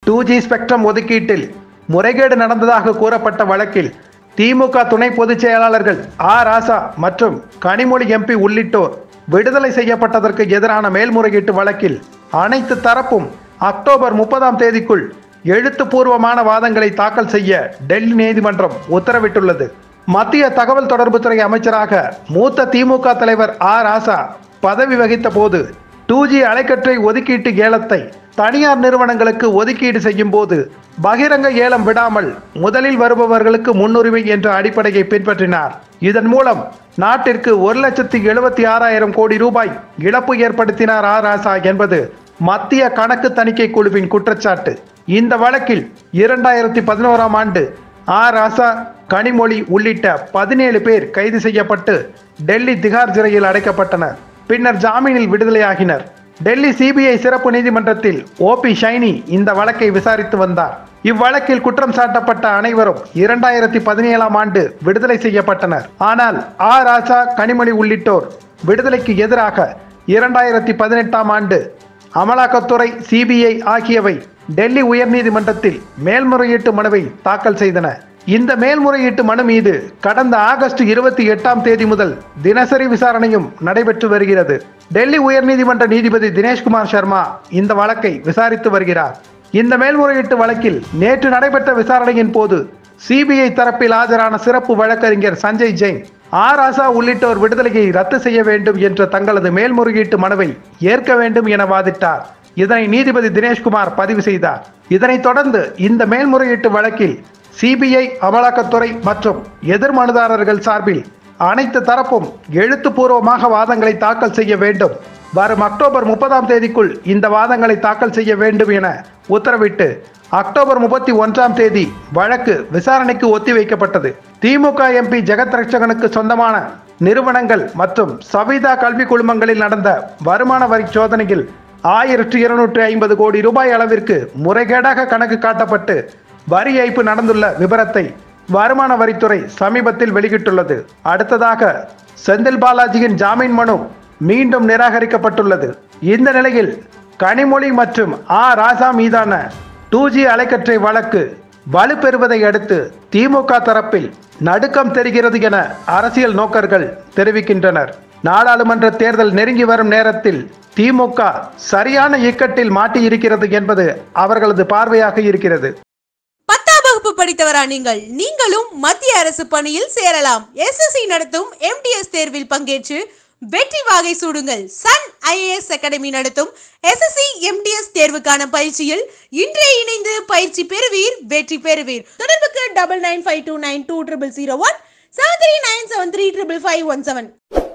two G spectrum ஒதுக்கீட்டில் முறைகேடு நடந்ததாக கூறப்பட்ட வழக்கில் திமுக துணை பொதுச் செயலாளர்கள் ஆ ராசா மற்றும் கனிமொழி எம்பி உள்ளிட்டோர் விடுதலை செய்யப்பட்டதற்கு எதிரான மேல்முறையீட்டு வழக்கில் அனைத்து தரப்பும் அக்டோபர் முப்பதாம் தேதிக்குள் எழுத்துப்பூர்வமான வாதங்களை தாக்கல் செய்ய டெல்லி நீதிமன்றம் உத்தரவிட்டுள்ளது மத்திய தகவல் தொடர்புத்துறை அமைச்சராக மூத்த திமுக தலைவர் ஆ ராசா பதவி வகித்த போது டூ ஜி அலைக்கற்றை ஒதுக்கீட்டு ஏலத்தை தனியார் நிறுவனங்களுக்கு ஒதுக்கீடு செய்யும் போது பகிரங்க ஏலம் விடாமல் முதலில் வருபவர்களுக்கு முன்னுரிமை என்ற அடிப்படையை பின்பற்றினார் இதன் மூலம் நாட்டிற்கு ஒரு லட்சத்தி எழுபத்தி ஆறாயிரம் கோடி ரூபாய் இழப்பு ஏற்படுத்தினார் ஆ ராசா என்பது மத்திய கணக்கு தணிக்கை குழுவின் குற்றச்சாட்டு இந்த வழக்கில் இரண்டாயிரத்தி பதினோராம் ஆண்டு ஆ ராசா கனிமொழி உள்ளிட்ட பதினேழு பேர் கைது செய்யப்பட்டு டெல்லி திகார் சிறையில் அடைக்கப்பட்டனர் பின்னர் ஜாமீனில் விடுதலையாகினர் டெல்லி சிபிஐ சிறப்பு நீதிமன்றத்தில் ஓபி ஷைனி இந்த வழக்கை விசாரித்து வந்தார் இவ்வழக்கில் குற்றம் சாட்டப்பட்ட அனைவரும் இரண்டாயிரத்தி பதினேழாம் ஆண்டு விடுதலை செய்யப்பட்டனர் ஆனால் ஆ ராஜா கனிமொழி உள்ளிட்டோர் விடுதலைக்கு எதிராக இரண்டாயிரத்தி பதினெட்டாம் ஆண்டு அமலாக்கத்துறை சிபிஐ ஆகியவை டெல்லி உயர்நீதிமன்றத்தில் மேல்முறையீட்டு மனுவை தாக்கல் செய்தன இந்த மேல்முறையீட்டு மனு மீது கடந்த ஆகஸ்ட் இருபத்தி எட்டாம் தேதி முதல் தினசரி விசாரணையும் நடைபெற்று வருகிறது டெல்லி உயர்நீதிமன்ற நீதிபதி தினேஷ்குமார் சர்மா இந்த வழக்கை விசாரித்து வருகிறார் இந்த மேல்முறையீட்டு வழக்கில் நேற்று நடைபெற்ற விசாரணையின் போது சிபிஐ தரப்பில் ஆஜரான சிறப்பு வழக்கறிஞர் சஞ்சய் ஜெயின் ஆர் ஆசா உள்ளிட்டோர் விடுதலையை ரத்து செய்ய வேண்டும் என்ற தங்களது மேல்முறையீட்டு மனுவை ஏற்க வேண்டும் என வாதிட்டார் இதனை நீதிபதி தினேஷ்குமார் பதிவு செய்தார் இதனைத் தொடர்ந்து இந்த மேல்முறையீட்டு வழக்கில் சிபிஐ அமலாக்கத்துறை மற்றும் எதிர் மனுதாரர்கள் சார்பில் அனைத்து தரப்பும் எழுத்துப்பூர்வமாக வாதங்களை தாக்கல் செய்ய வேண்டும் வரும் அக்டோபர் முப்பதாம் தேதிக்குள் இந்த வாதங்களை தாக்கல் செய்ய வேண்டும் என உத்தரவிட்டு அக்டோபர் முப்பத்தி ஒன்றாம் தேதி வழக்கு விசாரணைக்கு ஒத்திவைக்கப்பட்டது திமுக எம்பி ஜெகத் ரட்சகனுக்கு சொந்தமான நிறுவனங்கள் மற்றும் சவிதா கல்வி குழுமங்களில் நடந்த வருமான வரி சோதனையில் ஆயிரத்து இருநூற்றி ஐம்பது கோடி ரூபாய் அளவிற்கு முறைகேடாக கணக்கு காட்டப்பட்டு வரி ஏய்ப்பு நடந்துள்ள விபரத்தை வருமான வரித்துறை சமீபத்தில் வெளியிட்டுள்ளது அடுத்ததாக செந்தில் பாலாஜியின் ஜாமீன் மனு மீண்டும் நிராகரிக்கப்பட்டுள்ளது இந்த நிலையில் கனிமொழி மற்றும் ஆ ராசா மீதான டூ ஜி அலைக்கற்றை வழக்கு வலுப்பெறுவதை அடுத்து திமுக தரப்பில் நடுக்கம் தெரிகிறது என அரசியல் நோக்கர்கள் தெரிவிக்கின்றனர் நாடாளுமன்ற தேர்தல் நெருங்கி வரும் நேரத்தில் திமுக சரியான இக்கட்டில் மாட்டியிருக்கிறது என்பது அவர்களது பார்வையாக இருக்கிறது பத்தாம் வகுப்பு படித்தவரா நீங்கள் நீங்களும் மத்திய அரசு பணியில் சேரலாம் எஸ்எஸ்சி நடத்தும் எம்டிஎஸ் தேர்வில் பங்கேற்று வெற்றி வாகை சூடுங்கள் சன் ஐஏஎஸ் அகாடமி நடத்தும் எஸ்எஸ்சி எம்டிஎஸ் தேர்வுக்கான பயிற்சியில் இன்றே இணைந்து பயிற்சி பெறுவீர் வெற்றி பெறுவீர் தொடர்புக்கு double nine five two nine two triple zero one seven three nine seven three triple five one seven